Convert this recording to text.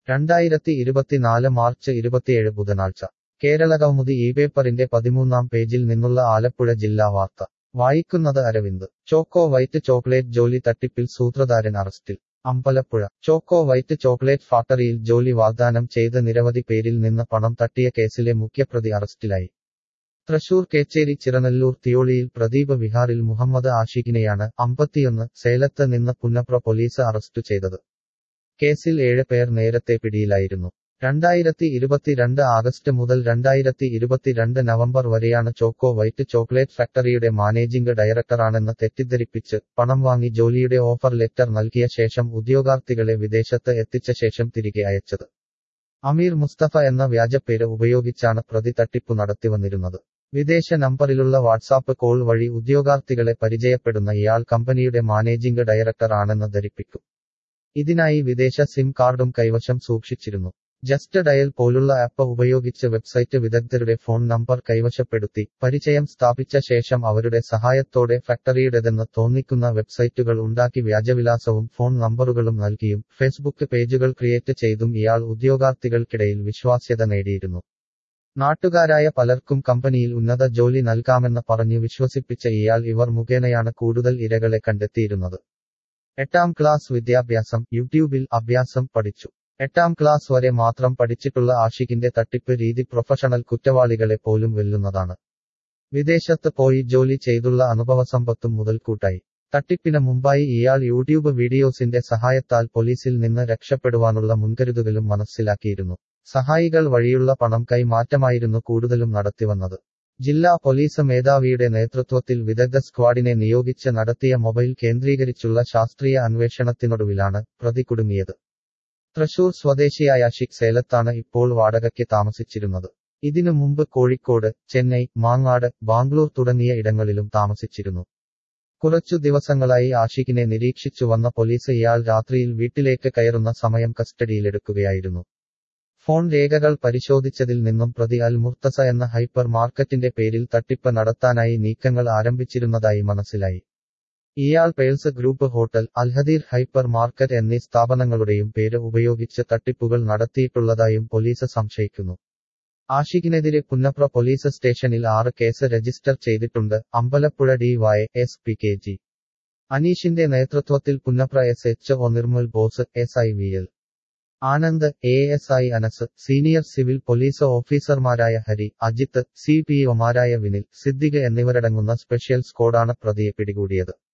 രണ്ടായിരത്തി ഇരുപത്തിനാല് മാർച്ച് ഇരുപത്തിയേഴ് ബുധനാഴ്ച കേരള കൗമുദി ഈ പേപ്പറിന്റെ പതിമൂന്നാം പേജിൽ നിന്നുള്ള ആലപ്പുഴ ജില്ലാ വാർത്ത വായിക്കുന്നത് അരവിന്ദ് ചോക്കോ വൈറ്റ് ചോക്ലേറ്റ് ജോലി തട്ടിപ്പിൽ സൂത്രധാരൻ അറസ്റ്റിൽ അമ്പലപ്പുഴ ചോക്കോ വൈറ്റ് ചോക്ലേറ്റ് ഫാക്ടറിയിൽ ജോലി വാഗ്ദാനം ചെയ്ത് നിരവധി പേരിൽ നിന്ന് പണം തട്ടിയ കേസിലെ മുഖ്യപ്രതി അറസ്റ്റിലായി തൃശൂർ കേച്ചേരി ചിറനല്ലൂർ തിയോളിയിൽ പ്രദീപ് വിഹാറിൽ മുഹമ്മദ് ആഷിഖിനെയാണ് അമ്പത്തിയൊന്ന് സേലത്ത് നിന്ന് പുന്നപ്ര പോലീസ് അറസ്റ്റു ചെയ്തത് കേസിൽ ഏഴ് പേർ നേരത്തെ പിടിയിലായിരുന്നു രണ്ടായിരത്തി ഇരുപത്തിരണ്ട് ആഗസ്റ്റ് മുതൽ രണ്ടായിരത്തി ഇരുപത്തിരണ്ട് നവംബർ വരെയാണ് ചോക്കോ വൈറ്റ് ചോക്ലേറ്റ് ഫാക്ടറിയുടെ മാനേജിംഗ് ഡയറക്ടറാണെന്ന് തെറ്റിദ്ധരിപ്പിച്ച് പണം വാങ്ങി ജോലിയുടെ ഓഫർ ലെറ്റർ നൽകിയ ശേഷം ഉദ്യോഗാർത്ഥികളെ വിദേശത്ത് എത്തിച്ച ശേഷം തിരികെ അയച്ചത് അമീർ മുസ്തഫ എന്ന വ്യാജപ്പേര് ഉപയോഗിച്ചാണ് പ്രതി തട്ടിപ്പു നടത്തിവന്നിരുന്നത് വിദേശ നമ്പറിലുള്ള വാട്സാപ്പ് കോൾ വഴി ഉദ്യോഗാർത്ഥികളെ പരിചയപ്പെടുന്ന ഇയാൾ കമ്പനിയുടെ മാനേജിംഗ് ഡയറക്ടർ ആണെന്ന് ധരിപ്പിക്കും ഇതിനായി വിദേശ സിം കാർഡും കൈവശം സൂക്ഷിച്ചിരുന്നു ജസ്റ്റ് ഡയൽ പോലുള്ള ആപ്പ് ഉപയോഗിച്ച് വെബ്സൈറ്റ് വിദഗ്ധരുടെ ഫോൺ നമ്പർ കൈവശപ്പെടുത്തി പരിചയം സ്ഥാപിച്ച ശേഷം അവരുടെ സഹായത്തോടെ ഫാക്ടറിയുടേതെന്ന് തോന്നിക്കുന്ന വെബ്സൈറ്റുകൾ ഉണ്ടാക്കി വ്യാജവിലാസവും ഫോൺ നമ്പറുകളും നൽകിയും ഫേസ്ബുക്ക് പേജുകൾ ക്രിയേറ്റ് ചെയ്തും ഇയാൾ ഉദ്യോഗാർത്ഥികൾക്കിടയിൽ വിശ്വാസ്യത നേടിയിരുന്നു നാട്ടുകാരായ പലർക്കും കമ്പനിയിൽ ഉന്നത ജോലി നൽകാമെന്ന് പറഞ്ഞു വിശ്വസിപ്പിച്ച ഇയാൾ ഇവർ മുഖേനയാണ് കൂടുതൽ ഇരകളെ കണ്ടെത്തിയിരുന്നത് എട്ടാം ക്ലാസ് വിദ്യാഭ്യാസം യൂട്യൂബിൽ അഭ്യാസം പഠിച്ചു എട്ടാം ക്ലാസ് വരെ മാത്രം പഠിച്ചിട്ടുള്ള ആഷിഖിന്റെ തട്ടിപ്പ് രീതി പ്രൊഫഷണൽ കുറ്റവാളികളെ പോലും വെല്ലുന്നതാണ് വിദേശത്ത് പോയി ജോലി ചെയ്തുള്ള അനുഭവസമ്പത്തും മുതൽക്കൂട്ടായി തട്ടിപ്പിന് മുമ്പായി ഇയാൾ യൂട്യൂബ് വീഡിയോസിന്റെ സഹായത്താൽ പോലീസിൽ നിന്ന് രക്ഷപ്പെടുവാനുള്ള മുൻകരുതലും മനസ്സിലാക്കിയിരുന്നു സഹായികൾ വഴിയുള്ള പണം കൈമാറ്റമായിരുന്നു കൂടുതലും നടത്തിവന്നത് ജില്ലാ പോലീസ് മേധാവിയുടെ നേതൃത്വത്തിൽ വിദഗ്ധ സ്ക്വാഡിനെ നിയോഗിച്ച് നടത്തിയ മൊബൈൽ കേന്ദ്രീകരിച്ചുള്ള ശാസ്ത്രീയ അന്വേഷണത്തിനൊടുവിലാണ് പ്രതി കുടുങ്ങിയത് തൃശൂർ സ്വദേശിയായ ഷിക് സേലത്താണ് ഇപ്പോൾ വാടകയ്ക്ക് താമസിച്ചിരുന്നത് ഇതിനു മുമ്പ് കോഴിക്കോട് ചെന്നൈ മാങ്ങാട് ബാംഗ്ലൂർ തുടങ്ങിയ ഇടങ്ങളിലും താമസിച്ചിരുന്നു കുറച്ചു ദിവസങ്ങളായി ആഷിഖിനെ നിരീക്ഷിച്ചു വന്ന പോലീസ് ഇയാൾ രാത്രിയിൽ വീട്ടിലേക്ക് കയറുന്ന സമയം കസ്റ്റഡിയിലെടുക്കുകയായിരുന്നു ഫോൺ രേഖകൾ പരിശോധിച്ചതിൽ നിന്നും പ്രതി അൽ മുർത്തസ എന്ന ഹൈപ്പർ മാർക്കറ്റിന്റെ പേരിൽ തട്ടിപ്പ് നടത്താനായി നീക്കങ്ങൾ ആരംഭിച്ചിരുന്നതായി മനസ്സിലായി ഇയാൾ Pearls group hotel Al Hadeer hyper market എന്നീ സ്ഥാപനങ്ങളുടെയും പേര് ഉപയോഗിച്ച് തട്ടിപ്പുകൾ നടത്തിയിട്ടുള്ളതായും പോലീസ് സംശയിക്കുന്നു ആഷിഖിനെതിരെ പുന്നപ്ര പോലീസ് സ്റ്റേഷനിൽ ആറ് കേസ് രജിസ്റ്റർ ചെയ്തിട്ടുണ്ട് Ambalappuzha D Y S P K G അനീഷിന്റെ നേതൃത്വത്തിൽ Punnapra S H O Nirmal Bose S I V L Anand A S I Anas senior civil police ഓഫീസർമാരായ ഹരി അജിത്ത് സി പി ഒമാരായ വിനിൽ സിദ്ദിഖ് എന്നിവരടങ്ങുന്ന സ്പെഷ്യൽ സ്ക്വാഡാണ് പ്രതിയെ പിടികൂടിയത്